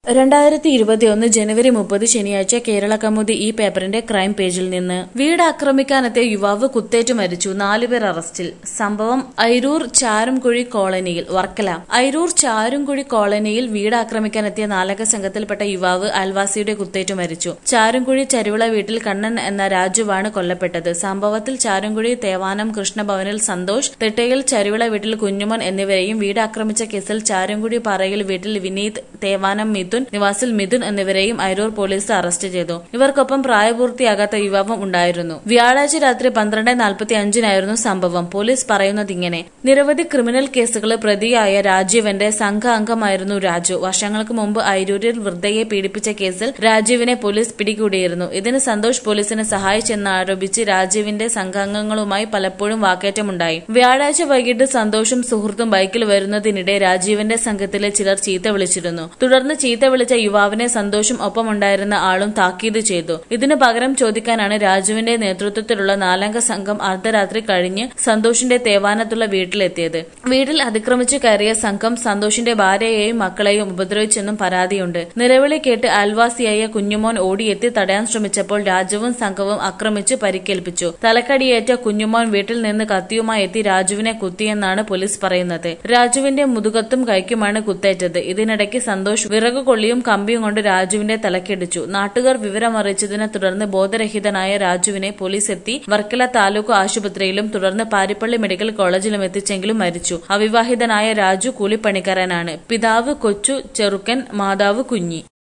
രണ്ടായിരത്തി ഇരുപത്തിയൊന്ന് ജനുവരി മുപ്പത് ശനിയാഴ്ച കേരള കൗമുദി ഈ പേപ്പറിന്റെ ക്രൈം പേജിൽ നിന്ന് വീട് ആക്രമിക്കാനെത്തിയ യുവാവ് കുത്തേറ്റു മരിച്ചു നാലുപേർ അറസ്റ്റിൽ സംഭവം ഐരൂർ ചാരുംകുഴി കോളനിയിൽ വർക്കല ഐരൂർ ചാരുംകുഴി കോളനിയിൽ വീട് ആക്രമിക്കാനെത്തിയ നാലക സംഘത്തിൽപ്പെട്ട യുവാവ് അയൽവാസിയുടെ കുത്തേറ്റു മരിച്ചു ചാരുംകുഴി ചരുവിള വീട്ടിൽ കണ്ണൻ എന്ന രാജുവാണ് കൊല്ലപ്പെട്ടത് സംഭവത്തിൽ ചാരുംകുഴി തേവാനം കൃഷ്ണഭവനിൽ സന്തോഷ് തിട്ടയിൽ ചരുവിള വീട്ടിൽ കുഞ്ഞുമോൻ എന്നിവരെയും വീട് ആക്രമിച്ച കേസിൽ ചാരുംകുഴി പറയിൽ വീട്ടിൽ വിനീത് തേവാനം മിഥുൻ നിവാസിൽ മിഥുൻ എന്നിവരെയും അരൂർ പോലീസ് അറസ്റ്റ് ചെയ്തു ഇവർക്കൊപ്പം പ്രായപൂർത്തിയാകാത്ത യുവാവും ഉണ്ടായിരുന്നു വ്യാഴാഴ്ച രാത്രി പന്ത്രണ്ട് നാൽപ്പത്തി അഞ്ചിനായിരുന്നു സംഭവം പോലീസ് പറയുന്നത് ഇങ്ങനെ നിരവധി ക്രിമിനൽ കേസുകളിൽ പ്രതിയായ രാജീവന്റെ സംഘ അംഗമായിരുന്നു രാജു വർഷങ്ങൾക്ക് മുമ്പ് അരൂരിൽ വൃദ്ധയെ പീഡിപ്പിച്ച കേസിൽ രാജീവിനെ പോലീസ് പിടികൂടിയിരുന്നു ഇതിന് സന്തോഷ് പോലീസിനെ സഹായിച്ചെന്ന് ആരോപിച്ച് രാജീവിന്റെ സംഘാംഗങ്ങളുമായി പലപ്പോഴും വാക്കേറ്റമുണ്ടായി വ്യാഴാഴ്ച വൈകിട്ട് സന്തോഷും സുഹൃത്തും ബൈക്കിൽ വരുന്നതിനിടെ രാജീവിന്റെ സംഘത്തിലെ ചിലർ ചീത്ത വിളിച്ചിരുന്നു തുടർന്ന് ചീത്ത വിളിച്ച യുവാവിനെ സന്തോഷും ഒപ്പമുണ്ടായിരുന്ന ആളും താക്കീത് ചെയ്തു ഇതിനു പകരം ചോദിക്കാനാണ് രാജുവിന്റെ നേതൃത്വത്തിലുള്ള നാലംഗ സംഘം അർദ്ധരാത്രി കഴിഞ്ഞ് സന്തോഷിന്റെ തേവാനത്തുള്ള വീട്ടിലെത്തിയത് വീട്ടിൽ അതിക്രമിച്ചു കയറിയ സംഘം സന്തോഷിന്റെ ഭാര്യയെയും മക്കളെയും ഉപദ്രവിച്ചെന്നും പരാതിയുണ്ട് നിലവിളി കേട്ട് അയൽവാസിയായ കുഞ്ഞുമോൻ ഓടിയെത്തി തടയാൻ ശ്രമിച്ചപ്പോൾ രാജുവും സംഘവും ആക്രമിച്ച് പരിക്കേൽപ്പിച്ചു തലക്കടിയേറ്റ കുഞ്ഞുമോൻ വീട്ടിൽ നിന്ന് കത്തിയുമായി എത്തി രാജുവിനെ കുത്തിയെന്നാണ് പോലീസ് പറയുന്നത് രാജുവിന്റെ മുതുകത്തും കൈക്കുമാണ് കുത്തേറ്റത് ഇതിനിടയ്ക്ക് സന്തോഷ് വിറകുകൊള്ളിയും കമ്പിയും കൊണ്ട് രാജുവിന്റെ തലക്കിടിച്ചു നാട്ടുകാർ വിവരമറിയിച്ചതിനെ തുടർന്ന് ബോധരഹിതനായ രാജുവിനെ പോലീസ് എത്തി വർക്കല താലൂക്ക് ആശുപത്രിയിലും തുടർന്ന് പാരിപ്പള്ളി മെഡിക്കൽ കോളേജിലും എത്തിച്ചെങ്കിലും മരിച്ചു അവിവാഹിതനായ രാജു കൂലിപ്പണിക്കാരനാണ് പിതാവ് കൊച്ചു ചെറുക്കൻ മാതാവ് കുഞ്ഞി